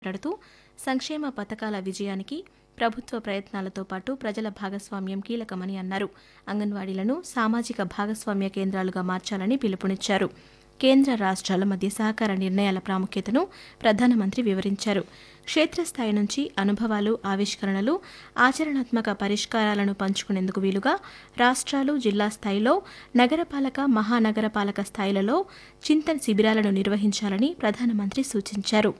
మాట్లాడుతూ సంక్షేమ పథకాల విజయానికి ప్రభుత్వ ప్రయత్నాలతో పాటు ప్రజల భాగస్వామ్యం కీలకమని అన్నారు అంగన్వాడీలను సామాజిక భాగస్వామ్య కేంద్రాలుగా మార్చాలని పిలుపునిచ్చారు కేంద్ర రాష్ట్రాల మధ్య సహకార నిర్ణయాల ప్రాముఖ్యతను ప్రధానమంత్రి వివరించారు క్షేత్రస్థాయి నుంచి అనుభవాలు ఆవిష్కరణలు ఆచరణాత్మక పరిష్కారాలను పంచుకునేందుకు వీలుగా రాష్ట్రాలు జిల్లా స్థాయిలో నగరపాలక మహానగరపాలక స్థాయిలలో చింతన శిబిరాలను నిర్వహించాలని ప్రధానమంత్రి సూచించారు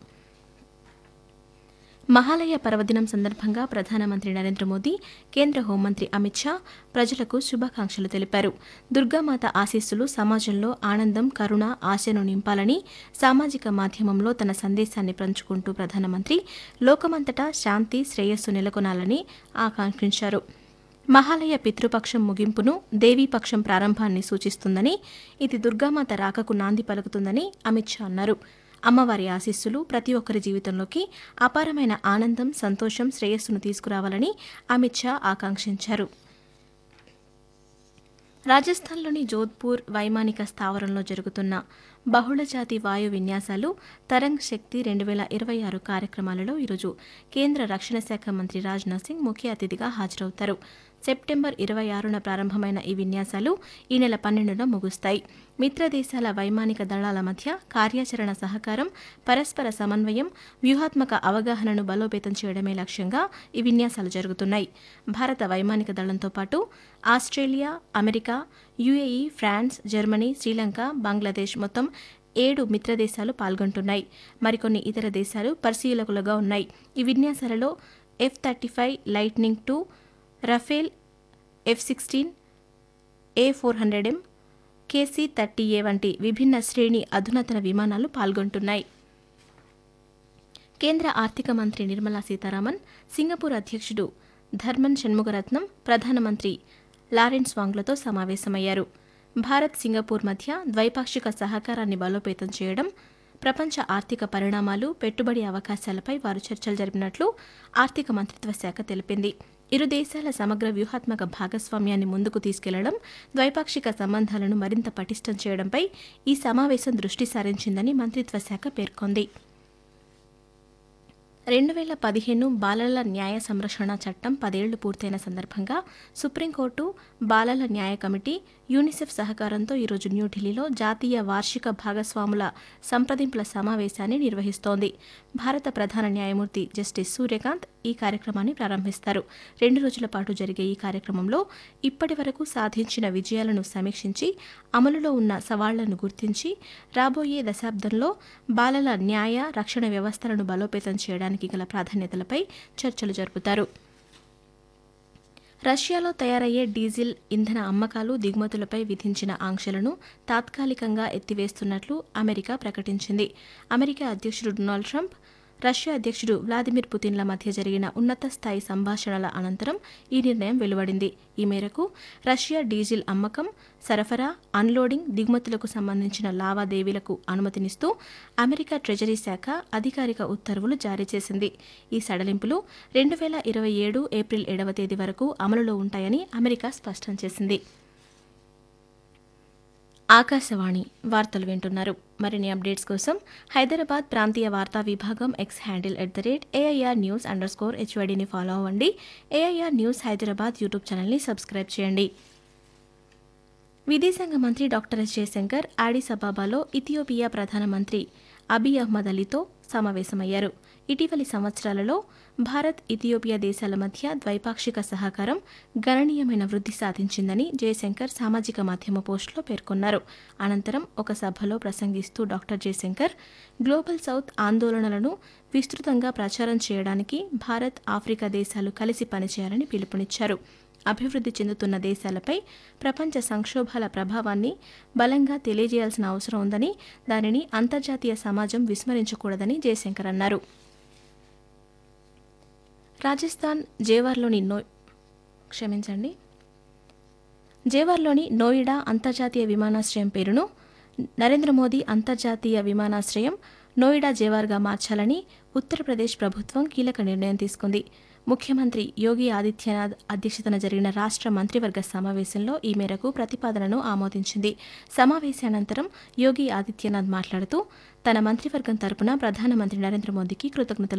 మహాలయ పర్వదినం సందర్భంగా ప్రధానమంత్రి నరేంద్ర మోదీ కేంద్ర హోంమంత్రి అమిత్ షా ప్రజలకు శుభాకాంక్షలు తెలిపారు దుర్గామాత ఆశీస్సులు సమాజంలో ఆనందం కరుణ ఆశను నింపాలని సామాజిక మాధ్యమంలో తన సందేశాన్ని పంచుకుంటూ ప్రధానమంత్రి లోకమంతటా శాంతి శ్రేయస్సు నెలకొనాలని ఆకాంక్షించారు మహాలయ పితృపక్షం ముగింపును దేవీపక్షం ప్రారంభాన్ని సూచిస్తుందని ఇది దుర్గామాత రాకకు నాంది పలుకుతుందని అమిత్ షా అన్నారు అమ్మవారి ఆశీస్సులు ప్రతి ఒక్కరి జీవితంలోకి అపారమైన ఆనందం సంతోషం శ్రేయస్సును తీసుకురావాలని అమిత్ షా ఆకాంక్షించారు రాజస్థాన్లోని జోధ్పూర్ వైమానిక స్థావరంలో జరుగుతున్న బహుళజాతి వాయు విన్యాసాలు తరంగ్ శక్తి రెండు వేల ఇరవై ఆరు కార్యక్రమాలలో ఈరోజు కేంద్ర రక్షణ శాఖ మంత్రి రాజ్నాథ్ సింగ్ ముఖ్య అతిథిగా హాజరవుతారు సెప్టెంబర్ ఇరవై ఆరున ప్రారంభమైన ఈ విన్యాసాలు ఈ నెల పన్నెండున ముగుస్తాయి మిత్ర దేశాల వైమానిక దళాల మధ్య కార్యాచరణ సహకారం పరస్పర సమన్వయం వ్యూహాత్మక అవగాహనను బలోపేతం చేయడమే లక్ష్యంగా ఈ విన్యాసాలు జరుగుతున్నాయి భారత వైమానిక దళంతో పాటు Australia America UAE France Germany Sri Lanka Bangladesh మొత్తం ఏడు మిత్రదేశాలు పాల్గొంటున్నాయి మరికొన్ని ఇతర దేశాలు పరిశీలకులుగా ఉన్నాయి ఈ విన్యాసాలలో F thirty five lightning two Rafale F sixteen A four hundred M KC thirty A వంటి విభిన్న శ్రేణి అధునాతన విమానాలు పాల్గొంటున్నాయి కేంద్ర ఆర్థిక మంత్రి నిర్మలా సీతారామన్ సింగపూర్ అధ్యక్షుడు ధర్మన్ షణ్ముగరత్నం ప్రధానమంత్రి లారెన్స్ వాంగ్లతో సమావేశమయ్యారు భారత్ సింగపూర్ మధ్య ద్వైపాక్షిక సహకారాన్ని బలోపేతం చేయడం ప్రపంచ ఆర్థిక పరిణామాలు పెట్టుబడి అవకాశాలపై వారు చర్చలు జరిపినట్లు ఆర్థిక మంత్రిత్వ శాఖ తెలిపింది ఇరు దేశాల సమగ్ర వ్యూహాత్మక భాగస్వామ్యాన్ని ముందుకు తీసుకెళ్లడం ద్వైపాక్షిక సంబంధాలను మరింత పటిష్టం చేయడంపై ఈ సమావేశం దృష్టి సారించిందని మంత్రిత్వ శాఖ పేర్కొంది రెండు వేల పదిహేను బాలల న్యాయ సంరక్షణ చట్టం పదేళ్లు పూర్తయిన సందర్భంగా సుప్రీంకోర్టు బాలల న్యాయ కమిటీ యూనిసెఫ్ సహకారంతో ఈరోజు న్యూఢిల్లీలో జాతీయ వార్షిక భాగస్వాముల సంప్రదింపుల సమావేశాన్ని నిర్వహిస్తోంది భారత ప్రధాన న్యాయమూర్తి జస్టిస్ సూర్యకాంత్ ఈ కార్యక్రమాన్ని ప్రారంభిస్తారు రెండు రోజుల పాటు జరిగే ఈ కార్యక్రమంలో ఇప్పటి వరకు సాధించిన విజయాలను సమీక్షించి అమలులో ఉన్న సవాళ్లను గుర్తించి రాబోయే దశాబ్దంలో బాలల న్యాయ రక్షణ వ్యవస్థలను బలోపేతం చేయడానికి గల ప్రాధాన్యతలపై చర్చలు జరుపుతారు రష్యాలో తయారయ్యే డీజిల్ ఇంధన అమ్మకాలు దిగుమతులపై విధించిన ఆంక్షలను తాత్కాలికంగా ఎత్తివేస్తున్నట్లు అమెరికా ప్రకటించింది అమెరికా అధ్యక్షుడు డొనాల్డ్ ట్రంప్ రష్యా అధ్యక్షుడు వ్లాదిమిర్ పుతిన్ల మధ్య జరిగిన ఉన్నత స్థాయి సంభాషణల అనంతరం ఈ నిర్ణయం వెలువడింది ఈ మేరకు రష్యా డీజిల్ అమ్మకం సరఫరా అన్లోడింగ్ దిగుమతులకు సంబంధించిన లావాదేవీలకు అనుమతినిస్తూ అమెరికా ట్రెజరీ శాఖ అధికారిక ఉత్తర్వులు జారీ చేసింది ఈ సడలింపులు రెండు వేల ఇరవై ఏడు ఏప్రిల్ ఏడవ తేదీ వరకు అమలులో ఉంటాయని అమెరికా స్పష్టం చేసింది ఆకాశవాణి వార్తలు వింటున్నారు మరిన్ని అప్డేట్స్ కోసం హైదరాబాద్ ప్రాంతీయ వార్తా విభాగం X handle at the rate AIR news underscore స్కోర్ హెచ్వైడీని ఫాలో అవ్వండి ఏఐఆర్ న్యూస్ హైదరాబాద్ యూట్యూబ్ ఛానల్ని సబ్స్క్రైబ్ చేయండి విదేశాంగ మంత్రి డాక్టర్ ఎస్ జయశంకర్ ఆడిస్ అబాబాలో ఇథియోపియా ప్రధానమంత్రి అబీ అహ్మద్ అలీతో సమావేశమయ్యారు ఇటీవలి సంవత్సరాలలో భారత్ ఇథియోపియా దేశాల మధ్య ద్వైపాక్షిక సహకారం గణనీయమైన వృద్ధి సాధించిందని జయశంకర్ సామాజిక మాధ్యమ పోస్టులో పేర్కొన్నారు అనంతరం ఒక సభలో ప్రసంగిస్తూ డాక్టర్ జయశంకర్ గ్లోబల్ సౌత్ ఆందోళనలను విస్తృతంగా ప్రచారం చేయడానికి భారత్ ఆఫ్రికా దేశాలు కలిసి పనిచేయాలని పిలుపునిచ్చారు అభివృద్ధి చెందుతున్న దేశాలపై ప్రపంచ సంక్షోభాల ప్రభావాన్ని బలంగా తెలియజేయాల్సిన అవసరం ఉందని దానిని అంతర్జాతీయ సమాజం విస్మరించకూడదని జయశంకర్ అన్నారు రాజస్థాన్ జేవార్లోని నో క్షమించండి జేవార్లోని నోయిడా అంతర్జాతీయ విమానాశ్రయం పేరును నరేంద్ర మోదీ అంతర్జాతీయ విమానాశ్రయం నోయిడా జేవార్గా మార్చాలని ఉత్తరప్రదేశ్ ప్రభుత్వం కీలక నిర్ణయం తీసుకుంది ముఖ్యమంత్రి యోగి ఆదిత్యనాథ్ అధ్యక్షతన జరిగిన రాష్ట్ర మంత్రివర్గ సమావేశంలో ఈ మేరకు ప్రతిపాదనను ఆమోదించింది సమావేశానంతరం యోగి ఆదిత్యనాథ్ మాట్లాడుతూ తన మంత్రివర్గం తరపున ప్రధానమంత్రి నరేంద్ర మోదీకి కృతజ్ఞతలు